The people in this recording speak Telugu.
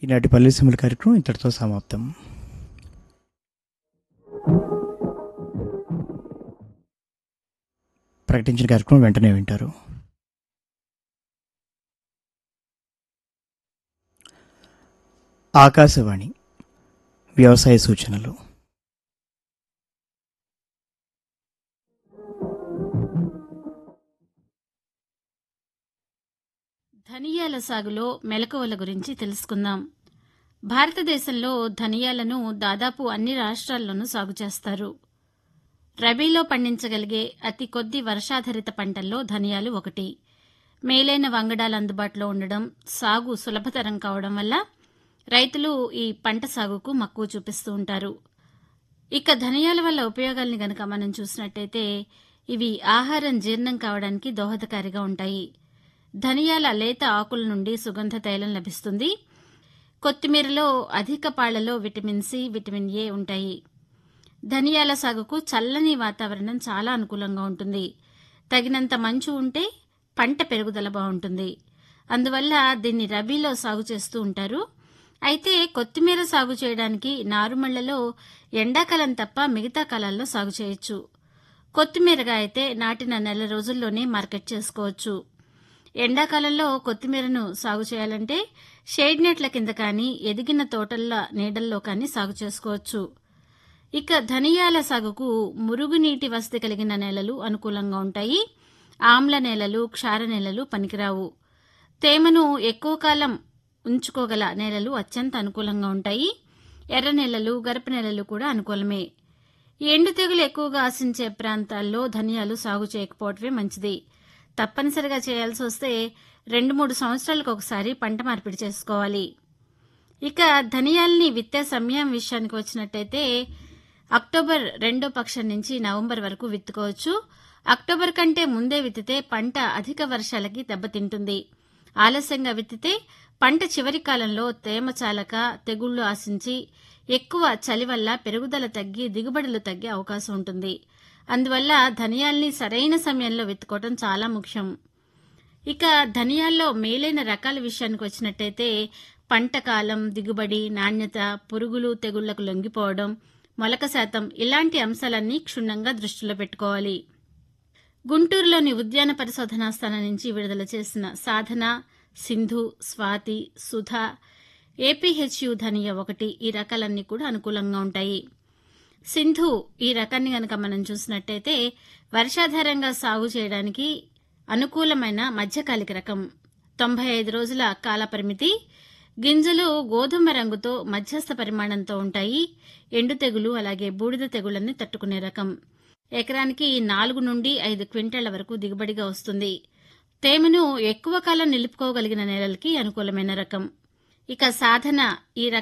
ఈనాటి పల్లె సిమ్మల కార్యక్రమం ఇంతటితో సమాప్తం ప్రకటించిన కార్యక్రమం వెంటనే వింటారు ఆకాశవాణి వ్యవసాయ సూచనలు ధనియాల సాగులో మెలకువల గురించి తెలుసుకుందాం భారతదేశంలో ధనియాలను దాదాపు అన్ని రాష్ట్రాల్లోనూ సాగు చేస్తారు రబీలో పండించగలిగే అతి కొద్ది వర్షాధారిత పంటల్లో ధనియాలు ఒకటి మేలైన వంగడాలు అందుబాటులో ఉండడం సాగు సులభతరం కావడం వల్ల రైతులు ఈ పంట సాగుకు మక్కువ చూపిస్తూ ఉంటారు ఇక ధనియాల వల్ల ఉపయోగాల్ని గనక మనం చూసినట్టయితే ఇవి ఆహారం జీర్ణం కావడానికి దోహదకారిగా ఉంటాయి ధనియాల లేత ఆకుల నుండి సుగంధ తైలం లభిస్తుంది కొత్తిమీరలో అధిక పాళ్లలో విటమిన్ సి విటమిన్ ఏ ఉంటాయి ధనియాల సాగుకు చల్లని వాతావరణం చాలా అనుకూలంగా ఉంటుంది తగినంత మంచు ఉంటే పంట పెరుగుదల బాగుంటుంది అందువల్ల దీన్ని రబీలో సాగు చేస్తూ ఉంటారు అయితే కొత్తిమీర సాగు చేయడానికి నారుమళ్లలో ఎండాకాలం తప్ప మిగతా కాలాల్లో సాగు చేయొచ్చు కొత్తిమీరగా అయితే నాటిన నెల రోజుల్లోనే మార్కెట్ చేసుకోవచ్చు ఎండాకాలంలో కొత్తిమీరను సాగు చేయాలంటే షేడ్ నెట్ల కింద కానీ ఎదిగిన తోటల నీడల్లో కానీ సాగు చేసుకోవచ్చు ఇక ధనియాల సాగుకు మురుగునీటి వసతి కలిగిన నేలలు అనుకూలంగా ఉంటాయి ఆమ్ల నేలలు క్షార నేలలు పనికిరావు తేమను ఎక్కువ కాలం ఉంచుకోగల నేలలు అత్యంత అనుకూలంగా ఉంటాయి ఎర్ర నేలలు గరప నేలలు కూడా అనుకూలమే ఎండు తెగులు ఎక్కువగా ఆశించే ప్రాంతాల్లో ధనియాలు సాగు చేయకపోవటమే మంచిది తప్పనిసరిగా చేయాల్సి వస్తే రెండు మూడు సంవత్సరాలకు ఒకసారి పంట మార్పిడి చేసుకోవాలి ఇక ధనియాల్ని విత్తే సమయం విషయానికి వచ్చినట్టయితే అక్టోబర్ రెండో పక్షం నుంచి నవంబర్ వరకు విత్తుకోవచ్చు అక్టోబర్ కంటే ముందే విత్తితే పంట అధిక వర్షాలకి దెబ్బతింటుంది ఆలస్యంగా విత్తితే పంట చివరి కాలంలో తేమ చాలక తెగుళ్లు ఆశించి ఎక్కువ చలి వల్ల పెరుగుదల తగ్గి దిగుబడులు తగ్గే అవకాశం ఉంటుంది అందువల్ల ధనియాల్ని సరైన సమయంలో విత్తుకోవడం చాలా ముఖ్యం ఇక ధనియాల్లో మేలైన రకాల విషయానికి వచ్చినట్టయితే పంట కాలం దిగుబడి నాణ్యత పురుగులు తెగుళ్లకు లొంగిపోవడం మొలక శాతం ఇలాంటి అంశాలన్నీ క్షుణ్ణంగా దృష్టిలో పెట్టుకోవాలి గుంటూరులోని ఉద్యాన పరిశోధనా స్థానం నుంచి విడుదల చేసిన సాధన సింధు స్వాతి సుధ ఏపీహెచ్యు ధనియ ఒకటి ఈ రకాలన్నీ కూడా అనుకూలంగా ఉంటాయి సింధు ఈ రకాన్ని గనక మనం చూసినట్టయితే వర్షాధారంగా సాగు చేయడానికి అనుకూలమైన మధ్యకాలిక రకం తొంభై ఐదు రోజుల కాల పరిమితి గింజలు గోధుమ రంగుతో మధ్యస్థ పరిమాణంతో ఉంటాయి ఎండు తెగులు అలాగే బూడిద తెగుళ్లని తట్టుకునే రకం ఎకరానికి నాలుగు నుండి ఐదు క్వింటాళ్ల వరకు దిగుబడిగా వస్తుంది తేమను ఎక్కువ కాలం నిలుపుకోగలిగిన నేలలకి అనుకూలమైన రకం ఇక సాధన ఈ రకం